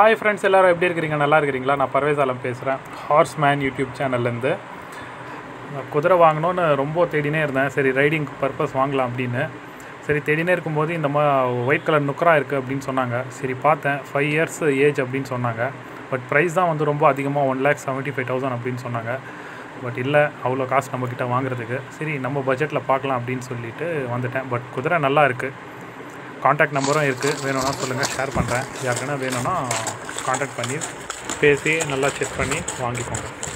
hi friends எல்லாரும் எப்படி இருக்கிறீங்க நல்லா இருக்கிறீங்களா நான் பர்வேஸ் ஆலம் பேசுகிறேன் ஹார்ஸ் மேன் யூடியூப் சேனல்லேருந்து குதிரை வாங்கணும்னு ரொம்ப தேடினே இருந்தேன் சரி ரைடிங் பர்பஸ் வாங்கலாம் அப்படின்னு சரி தேடினே இருக்கும்போது இந்த மா ஒயிட் கலர் நுக்கரா இருக்குது அப்படின்னு சொன்னாங்க சரி பார்த்தேன் ஃபைவ் இயர்ஸ் ஏஜ் அப்படின்னு சொன்னாங்க பட் ப்ரைஸ் தான் வந்து ரொம்ப அதிகமாக one lakh seventy five thousand அப்படின்னு சொன்னாங்க பட் இல்லை அவ்வளோ காசு நம்மக்கிட்ட வாங்குறதுக்கு சரி நம்ம பட்ஜெட்டில் பார்க்கலாம் அப்படின்னு சொல்லிட்டு வந்துட்டேன் பட் குதிரை நல்லா இருக்குது காண்டாக்ட் நம்பரும் இருக்குது வேணும்னா சொல்லுங்கள் ஷேர் பண்ணுறேன் யாருக்குன்னா வேணும்னா காண்டாக்ட் பண்ணி பேசி நல்லா செக் பண்ணி வாங்கிக்கோங்க